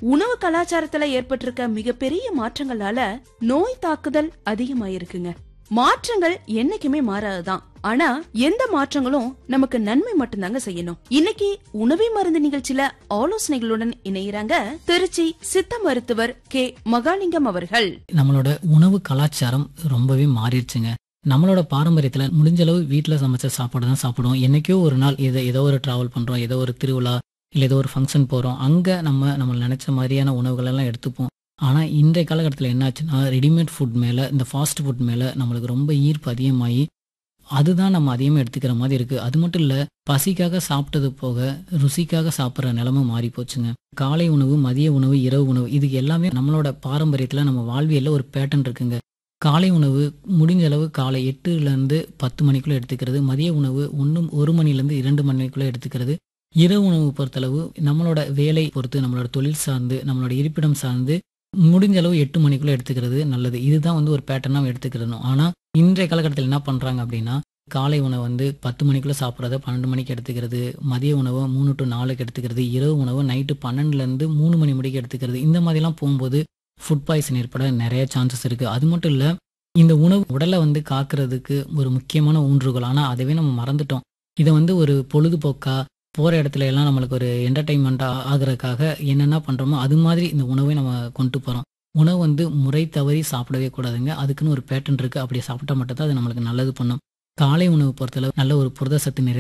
உணவு கலாச்சாரத்துல ஏற்பட்டிருக்க மிகப்பெரிய மாற்றங்களால நோய் தாக்குதல் அதிகமாயிருக்குங்க மாற்றங்கள் என்னைக்குமே மாறாதுதான் ஆனா எந்த மாற்றங்களும் நமக்கு நன்மை மட்டும்தாங்க செய்யணும் இன்னைக்கு உணவே மருந்து நிகழ்ச்சியில ஆலோசனைகளுடன் இணையறாங்க திருச்சி சித்த மருத்துவர் கே மகாலிங்கம் அவர்கள் நம்மளோட உணவு கலாச்சாரம் ரொம்பவே மாறிடுச்சுங்க நம்மளோட பாரம்பரியத்துல முடிஞ்ச அளவு வீட்டில் சமைச்ச சாப்பாடு தான் சாப்பிடுவோம் என்னைக்கோ ஒரு நாள் இதை ஏதோ ஒரு டிராவல் பண்றோம் ஏதோ ஒரு திருவிழா இல்லை ஏதோ ஒரு ஃபங்க்ஷன் போறோம் அங்க நம்ம நம்ம நினைச்ச மாதிரியான உணவுகள் எல்லாம் எடுத்துப்போம் ஆனா இன்றைய காலகட்டத்தில் என்னாச்சுன்னா ரெடிமேட் ஃபுட் மேல இந்த ஃபாஸ்ட் ஃபுட் மேல நம்மளுக்கு ரொம்ப ஈர்ப்பு அதிகமாகி அதுதான் நம்ம அதிகமாக எடுத்துக்கிற மாதிரி இருக்கு அது மட்டும் இல்ல பசிக்காக சாப்பிட்டது போக ருசிக்காக சாப்பிட்ற நிலைமை மாறி போச்சுங்க காலை உணவு மதிய உணவு இரவு உணவு இது எல்லாமே நம்மளோட பாரம்பரியத்துல நம்ம வாழ்வியல்ல ஒரு பேட்டர்ன் இருக்குங்க காலை உணவு முடிஞ்ச அளவு காலை எட்டுல இருந்து பத்து மணிக்குள்ள எடுத்துக்கிறது மதிய உணவு ஒன்று ஒரு மணில இருந்து இரண்டு மணிக்குள்ள எடுத்துக்கிறது இரவு உணவு பொறுத்தளவு நம்மளோட வேலை பொறுத்து நம்மளோட தொழில் சார்ந்து நம்மளோட இருப்பிடம் சார்ந்து முடிஞ்ச அளவு எட்டு மணிக்குள்ள எடுத்துக்கிறது நல்லது இதுதான் வந்து ஒரு பேட்டர்னாக எடுத்துக்கிறணும் ஆனா இன்றைய காலகட்டத்தில் என்ன பண்றாங்க அப்படின்னா காலை உணவு வந்து பத்து மணிக்குள்ள சாப்பிட்றத பன்னெண்டு மணிக்கு எடுத்துக்கிறது மதிய உணவை மூணு டு நாலுக்கு எடுத்துக்கிறது இரவு உணவு நைட்டு பன்னெண்டுல இருந்து மூணு மணி முடிக்கு எடுத்துக்கிறது இந்த மாதிரிலாம் போகும்போது ஃபுட் பாய்சன் ஏற்பட நிறைய சான்சஸ் இருக்கு அது மட்டும் இல்ல இந்த உணவு உடலை வந்து காக்கிறதுக்கு ஒரு முக்கியமான ஊன்றுகோல் ஆனா அதவே நம்ம மறந்துட்டோம் இதை வந்து ஒரு பொழுதுபோக்கா போற இடத்துல எல்லாம் நம்மளுக்கு ஒரு என்டர்டைன்மெண்ட்டா ஆகுறதுக்காக என்னென்ன பண்றோமோ அது மாதிரி இந்த உணவை நம்ம கொண்டு போறோம் உணவு வந்து முறை தவறி சாப்பிடவே கூடாதுங்க அதுக்குன்னு ஒரு பேட்டர்ன் இருக்கு அப்படி சாப்பிட்டா மட்டும் தான் அது நம்மளுக்கு நல்லது பண்ணும் காலை உணவு பொறுத்தளவு நல்ல ஒரு புரத சத்து நிறைந்த